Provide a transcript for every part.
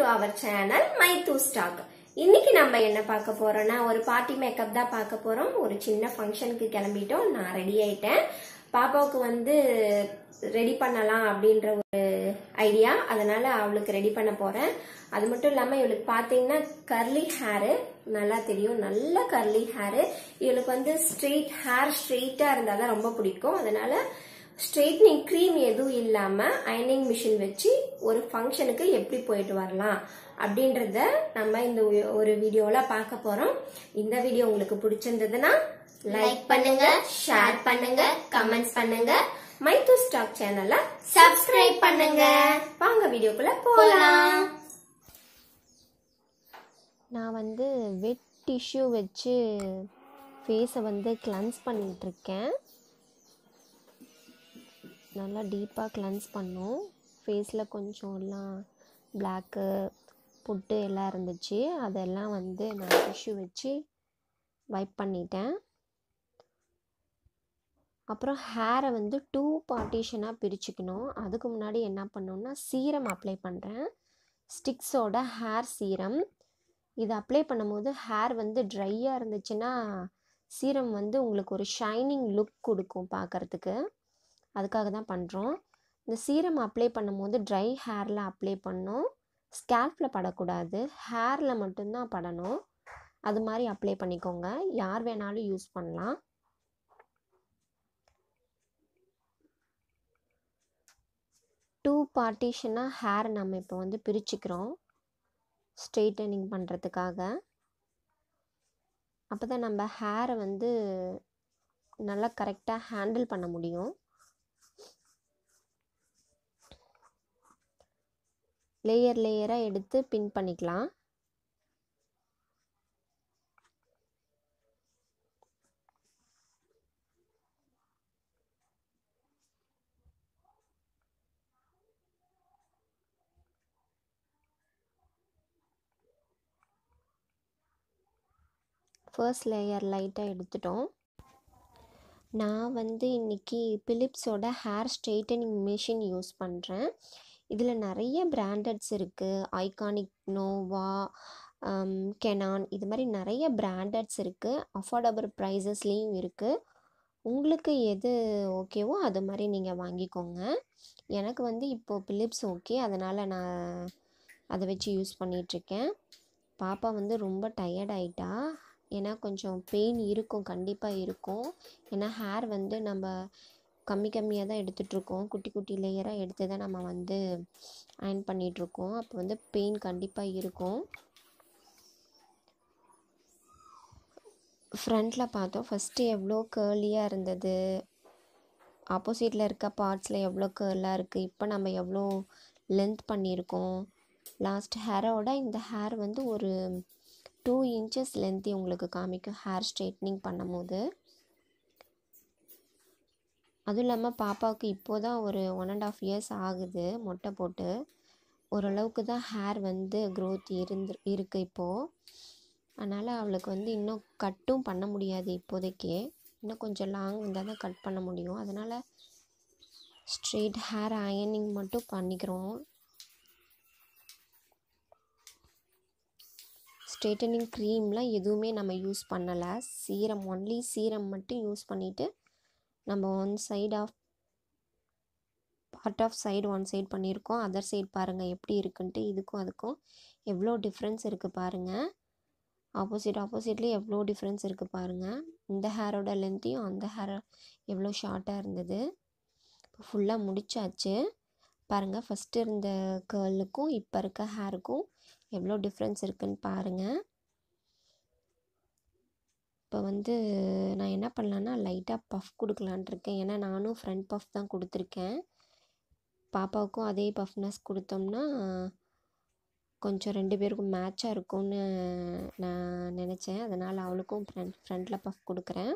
அவர் channel மை டூ ஸ்டாக் இன்னைக்கு நம்ம என்ன பார்க்க போறோம்னா ஒரு பார்ட்டி மேக்கப் தான் பார்க்க போறோம் ஒரு சின்ன ஃபங்க்ஷனுக்கு கிளம்பிட்டோம் நான் ரெடி ஆயிட்டேன் பாப்பாவுக்கு வந்து ரெடி பண்ணலாம் அப்படின்ற ஒரு ஐடியா அதனால அவளுக்கு ரெடி பண்ண போறேன் அது மட்டும் இல்லாம இவளுக்கு பாத்தீங்கன்னா கர்லி ஹேரு நல்லா தெரியும் நல்ல கர்லி ஹேரு இவளுக்கு வந்து ஸ்ட்ரெயிட் ஹேர் ஸ்ட்ரெயிட்டா இருந்தாதான் ரொம்ப பிடிக்கும் அதனால ஸ்ட்ரெயிட்னிங் க்ரீம் எதுவும் இல்லாம அயனிங் மிஷின் வச்சு ஒரு ஃபங்க்ஷனுக்கு எப்படி போயிட்டு வரலாம் அப்படின்றத நம்ம இந்த ஒ- ஒரு வீடியோல பார்க்க போறோம் இந்த வீடியோ உங்களுக்கு பிடிச்சிருந்ததுன்னா லைக் பண்ணுங்க ஷேர் பண்ணுங்க கமெண்ட்ஸ் பண்ணுங்க மைத்து ஸ்டாக் சேனலை சப்ஸ்கிரைப் பண்ணுங்க வாங்க வீடியோக்குள்ள போலாம் நான் வந்து வெட் டிஷ்யூ வச்சு ஃபேஸை வந்து கிளன்ஸ் பண்ணிகிட்ருக்கேன் நல்லா டீப்பாக கிளன்ஸ் பண்ணும் ஃபேஸில் கொஞ்சம் எல்லாம் பிளாக்கு புட்டு எல்லாம் இருந்துச்சு அதெல்லாம் வந்து நான் டிஷ்யூ வச்சு வைப் பண்ணிட்டேன் அப்புறம் ஹேரை வந்து டூ பார்ட்டிஷனாக பிரிச்சுக்கணும் அதுக்கு முன்னாடி என்ன பண்ணணும்னா சீரம் அப்ளை பண்ணுறேன் ஸ்டிக்ஸோட ஹேர் சீரம் இது அப்ளை பண்ணும்போது ஹேர் வந்து ட்ரையாக இருந்துச்சுன்னா சீரம் வந்து உங்களுக்கு ஒரு ஷைனிங் லுக் கொடுக்கும் பார்க்கறதுக்கு அதுக்காக தான் பண்ணுறோம் இந்த சீரம் அப்ளை பண்ணும்போது ட்ரை ஹேரில் அப்ளை பண்ணணும் ஸ்கேல்ஃபில் படக்கூடாது ஹேரில் மட்டும்தான் படணும் அது மாதிரி அப்ளை பண்ணிக்கோங்க யார் வேணாலும் யூஸ் பண்ணலாம் டூ பார்ட்டிஷனாக ஹேர் நம்ம இப்போ வந்து பிரிச்சுக்கிறோம் ஸ்ட்ரெயிட்டனிங் பண்ணுறதுக்காக அப்போ தான் நம்ம ஹேரை வந்து நல்லா கரெக்டாக ஹேண்டில் பண்ண முடியும் லேயர் லேயராக எடுத்து பின் பண்ணிக்கலாம் ஃபர்ஸ்ட் லேயர் லைட்டாக எடுத்துட்டோம் நான் வந்து இன்னைக்கு பிலிப்ஸோட ஹேர் ஸ்ட்ரெயிட்டனிங் மிஷின் யூஸ் பண்ணுறேன் இதில் நிறைய பிராண்டட்ஸ் இருக்குது ஐகானிக் நோவா கெனான் இது மாதிரி நிறைய பிராண்டட்ஸ் இருக்குது அஃபோர்டபுள் ப்ரைஸஸ்லேயும் இருக்குது உங்களுக்கு எது ஓகேவோ அது மாதிரி நீங்கள் வாங்கிக்கோங்க எனக்கு வந்து இப்போது பிலிப்ஸ் ஓகே அதனால் நான் அதை வச்சு யூஸ் பண்ணிகிட்ருக்கேன் பாப்பா வந்து ரொம்ப டயர்ட் ஆயிட்டா ஏன்னா கொஞ்சம் பெயின் இருக்கும் கண்டிப்பாக இருக்கும் ஏன்னா ஹேர் வந்து நம்ம கம்மி கம்மியாக தான் எடுத்துகிட்ருக்கோம் குட்டி குட்டி லேயராக எடுத்து தான் நம்ம வந்து அயன் பண்ணிகிட்ருக்கோம் அப்போ வந்து பெயின் கண்டிப்பாக இருக்கும் ஃப்ரண்ட்டில் பார்த்தோம் ஃபஸ்ட்டு எவ்வளோ கேர்லியாக இருந்தது ஆப்போசிட்டில் இருக்க பார்ட்ஸில் எவ்வளோ கேர்லாக இருக்குது இப்போ நம்ம எவ்வளோ லென்த் பண்ணியிருக்கோம் லாஸ்ட் ஹேரோட இந்த ஹேர் வந்து ஒரு டூ இன்ச்சஸ் லென்த்தி உங்களுக்கு காமிக்கும் ஹேர் ஸ்ட்ரைட்னிங் பண்ணும்போது அதுவும் இல்லாமல் பாப்பாவுக்கு இப்போ தான் ஒரு ஒன் அண்ட் ஆஃப் இயர்ஸ் ஆகுது மொட்டை போட்டு ஓரளவுக்கு தான் ஹேர் வந்து க்ரோத் இருந்து இருக்குது இப்போது அதனால் அவளுக்கு வந்து இன்னும் கட்டும் பண்ண முடியாது இப்போதைக்கு இன்னும் கொஞ்சம் லாங் வந்தால் தான் கட் பண்ண முடியும் அதனால் ஸ்ட்ரெயிட் ஹேர் அயனிங் மட்டும் பண்ணிக்கிறோம் ஸ்ட்ரெயிட்டனிங் க்ரீம்லாம் எதுவுமே நம்ம யூஸ் பண்ணலை சீரம் ஒன்லி சீரம் மட்டும் யூஸ் பண்ணிவிட்டு நம்ம one side of part of side one side பண்ணியிருக்கோம் அதர் சைடு பாருங்கள் எப்படி இருக்குன்ட்டு இதுக்கும் அதுக்கும் எவ்வளோ டிஃப்ரென்ஸ் இருக்குது பாருங்கள் ஆப்போசிட் ஆப்போசிட்லேயே எவ்வளோ டிஃப்ரென்ஸ் இருக்குது பாருங்கள் இந்த ஹேரோட லென்த்தையும் அந்த ஹேர் எவ்வளோ ஷார்ட்டாக இருந்தது இப்போ ஃபுல்லாக முடிச்சாச்சு பாருங்கள் ஃபஸ்ட்டு இருந்த கேர்ளுக்கும் இப்போ இருக்க ஹேருக்கும் எவ்வளோ டிஃப்ரென்ஸ் இருக்குன்னு பாருங்கள் இப்போ வந்து நான் என்ன பண்ணலான்னா லைட்டாக பஃப் கொடுக்கலான்ட்டு இருக்கேன் ஏன்னா நானும் ஃப்ரண்ட் பஃப் தான் கொடுத்துருக்கேன் பாப்பாவுக்கும் அதே பஃப்னஸ் கொடுத்தோம்னா கொஞ்சம் ரெண்டு பேருக்கும் மேட்சாக இருக்கும்னு நான் நினச்சேன் அதனால் அவளுக்கும் ஃப்ரண்ட் ஃப்ரண்ட்டில் பஃப் கொடுக்குறேன்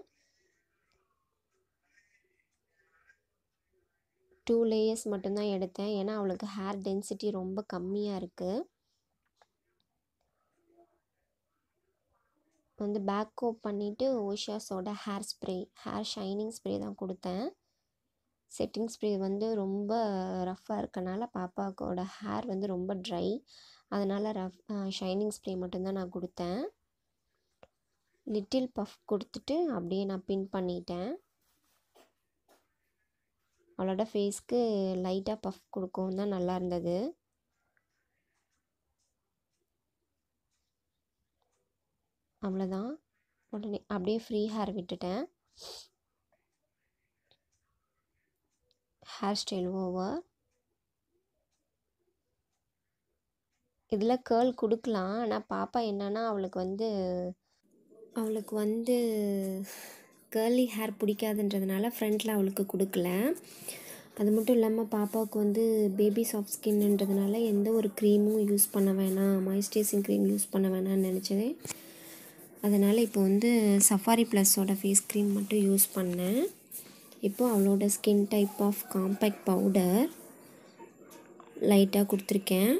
டூ லேயர்ஸ் மட்டும்தான் எடுத்தேன் ஏன்னா அவளுக்கு ஹேர் டென்சிட்டி ரொம்ப கம்மியாக இருக்குது வந்து பேக் கோப் பண்ணிவிட்டு ஓஷாஸோட hair spray hair shining spray தான் கொடுத்தேன் செட்டிங் ஸ்ப்ரே வந்து ரொம்ப ரஃப்பாக இருக்கனால பாப்பாக்கோட ஹேர் வந்து ரொம்ப ட்ரை அதனால் ரஃப் ஷைனிங் ஸ்ப்ரே மட்டும்தான் நான் கொடுத்தேன் லிட்டில் பஃப் கொடுத்துட்டு அப்படியே நான் பின் பண்ணிட்டேன் அவளோட ஃபேஸ்க்கு லைட்டாக பஃப் கொடுக்கவும் தான் நல்லா இருந்தது அவ்வளோதான் உடனே அப்படியே ஃப்ரீ ஹேர் விட்டுட்டேன் ஹேர் ஸ்டைல் ஓவர் இதில் கேர்ள் கொடுக்கலாம் ஆனால் பாப்பா என்னன்னா அவளுக்கு வந்து அவளுக்கு வந்து கேர்லி ஹேர் பிடிக்காதுன்றதுனால ஃப்ரண்ட்டில் அவளுக்கு கொடுக்கல அது மட்டும் இல்லாமல் பாப்பாவுக்கு வந்து பேபி சாஃப்ட் ஸ்கின்ன்றதுனால எந்த ஒரு க்ரீமும் யூஸ் பண்ண வேணாம் மாய்ஸ்சரைசிங் க்ரீம் யூஸ் பண்ண வேணாம்னு நினச்சதே அதனால் இப்போ வந்து சஃபாரி ப்ளஸோட ஃபேஸ் க்ரீம் மட்டும் யூஸ் பண்ணேன் இப்போ அவளோட skin type of compact powder லைட்டாக கொடுத்துருக்கேன்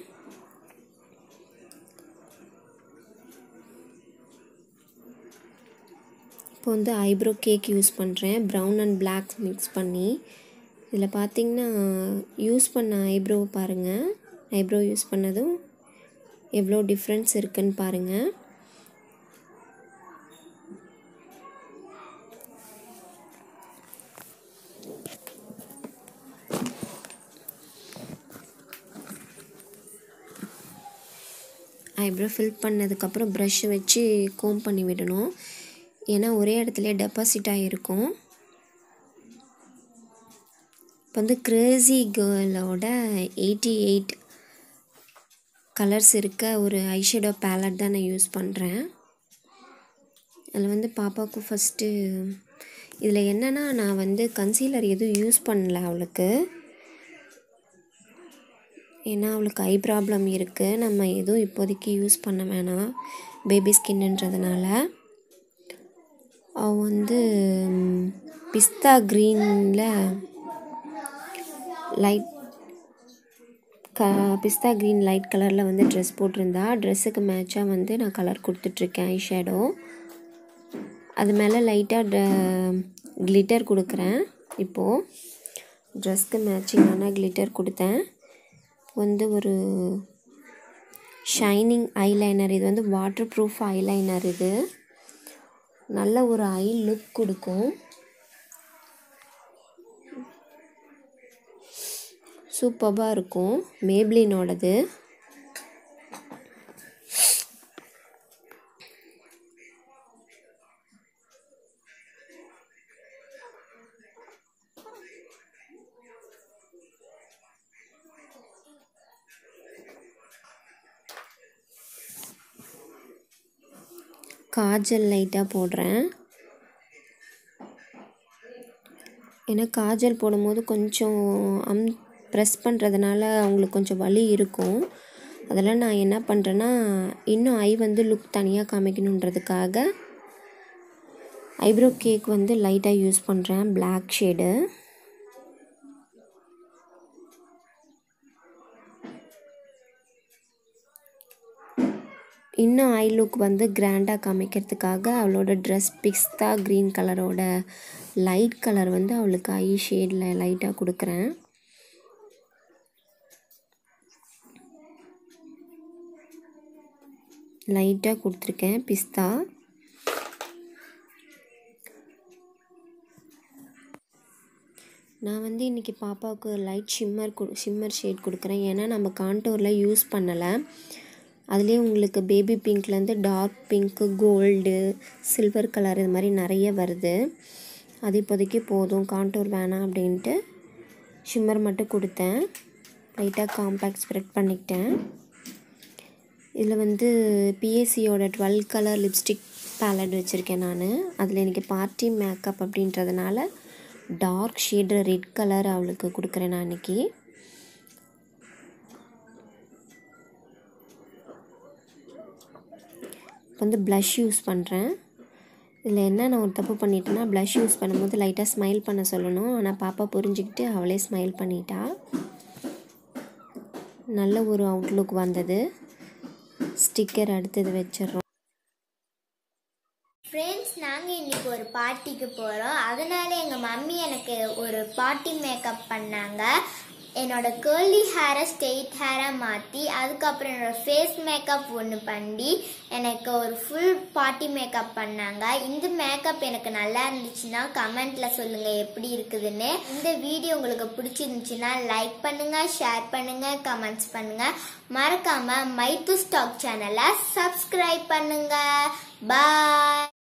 இப்போ வந்து ஐப்ரோ கேக் யூஸ் பண்ணுறேன் ப்ரௌன் அண்ட் பிளாக் மிக்ஸ் பண்ணி இதில் பார்த்தீங்கன்னா யூஸ் பண்ண ஐப்ரோ பாருங்கள் ஐப்ரோ யூஸ் பண்ணதும் எவ்வளோ டிஃப்ரென்ஸ் இருக்குன்னு பாருங்கள் ஐப்ரோ ஃபில் பண்ணதுக்கப்புறம் ப்ரஷ் வச்சு கோம் பண்ணி விடணும் ஏன்னா ஒரே இடத்துல டெபாசிட் ஆகிருக்கும் இப்போ வந்து க்ரேசி கேர்ளோட எயிட்டி எயிட் கலர்ஸ் இருக்க ஒரு ஐஷேடோ பேலட் தான் நான் யூஸ் பண்ணுறேன் அதில் வந்து பாப்பாவுக்கு ஃபஸ்ட்டு இதில் என்னென்னா நான் வந்து கன்சீலர் எதுவும் யூஸ் பண்ணல அவளுக்கு ஏன்னா அவளுக்கு ஐ ப்ராப்ளம் இருக்குது நம்ம எதுவும் இப்போதைக்கு யூஸ் பண்ண வேணாம் பேபி ஸ்கின்ன்றதுனால அவள் வந்து பிஸ்தா க்ரீனில் லைட் க பிஸ்தா க்ரீன் லைட் கலரில் வந்து ட்ரெஸ் போட்டிருந்தா ட்ரெஸ்ஸுக்கு மேட்சாக வந்து நான் கலர் கொடுத்துட்ருக்கேன் ஐ ஷேடோ அது மேலே லைட்டாக கிளிட்டர் கொடுக்குறேன் இப்போது ட்ரெஸ்க்கு மேட்சிங்கான கிளிட்டர் கொடுத்தேன் வந்து ஒரு ஷைனிங் ஐலைனர் இது வந்து வாட்டர் ப்ரூஃப் ஐலைனர் இது நல்ல ஒரு ஐ லுக் கொடுக்கும் சூப்பராக இருக்கும் மேப்ளினோடது காஜல் லைட்டாக போடுறேன் ஏன்னா காஜல் போடும்போது கொஞ்சம் அம் ப்ரெஸ் பண்ணுறதுனால அவங்களுக்கு கொஞ்சம் வலி இருக்கும் அதெல்லாம் நான் என்ன பண்ணுறேன்னா இன்னும் ஐ வந்து லுக் தனியாக காமிக்கணுன்றதுக்காக ஐப்ரோ கேக் வந்து லைட்டாக யூஸ் பண்ணுறேன் பிளாக் ஷேடு இன்னும் ஐ லுக் வந்து கிராண்டாக காமிக்கிறதுக்காக அவளோட ட்ரெஸ் பிஸ்தா க்ரீன் கலரோட லைட் கலர் வந்து அவளுக்கு ஐ ஷேடில் லைட்டாக கொடுக்குறேன் லைட்டாக கொடுத்துருக்கேன் பிஸ்தா நான் வந்து இன்றைக்கி பாப்பாவுக்கு லைட் ஷிம்மர் கொடு ஷிம்மர் ஷேட் கொடுக்குறேன் ஏன்னா நம்ம கான்டோரில் யூஸ் பண்ணலை அதுலேயே உங்களுக்கு பேபி பிங்க்லேருந்து டார்க் பிங்க்கு கோல்டு சில்வர் கலர் இது மாதிரி நிறைய வருது அது இப்போதைக்கு போதும் கான்டோர் வேணாம் அப்படின்ட்டு ஷிம்மர் மட்டும் கொடுத்தேன் லைட்டாக காம்பேக்ட் ஸ்ப்ரெட் பண்ணிக்கிட்டேன் இதில் வந்து பிஎஸ்சியோட டுவெல் கலர் லிப்ஸ்டிக் பேலட் வச்சுருக்கேன் நான் அதில் எனக்கு பார்ட்டி மேக்கப் அப்படின்றதுனால டார்க் ஷேடு ரெட் கலர் அவளுக்கு கொடுக்குறேன் நான் இன்றைக்கி வந்து ப்ளஷ் யூஸ் பண்ணுறேன் இதில் என்ன நான் ஒரு தப்பு பண்ணிட்டேன்னா ப்ளஷ் யூஸ் பண்ணும்போது லைட்டாக ஸ்மைல் பண்ண சொல்லணும் ஆனால் பாப்பா புரிஞ்சுக்கிட்டு அவளே ஸ்மைல் பண்ணிட்டா நல்ல ஒரு அவுட்லுக் வந்தது ஸ்டிக்கர் அடுத்தது வச்சிடுறோம் ஃப்ரெண்ட்ஸ் நாங்கள் இன்னைக்கு ஒரு பார்ட்டிக்கு போகிறோம் அதனால எங்கள் மம்மி எனக்கு ஒரு பார்ட்டி மேக்கப் பண்ணாங்க என்னோட கேர்லி ஹேரை ஸ்ட்ரெயிட் ஹேரை மாற்றி அதுக்கப்புறம் என்னோட ஃபேஸ் மேக்கப் ஒன்று பண்ணி எனக்கு ஒரு ஃபுல் பார்ட்டி மேக்கப் பண்ணாங்க இந்த மேக்கப் எனக்கு நல்லா இருந்துச்சுன்னா கமெண்ட்ல சொல்லுங்க எப்படி இருக்குதுன்னு இந்த வீடியோ உங்களுக்கு பிடிச்சிருந்துச்சுன்னா லைக் பண்ணுங்க ஷேர் பண்ணுங்க கமெண்ட்ஸ் பண்ணுங்க மறக்காம மைத்து ஸ்டாக் சேனலை சப்ஸ்கிரைப் பண்ணுங்க பாய்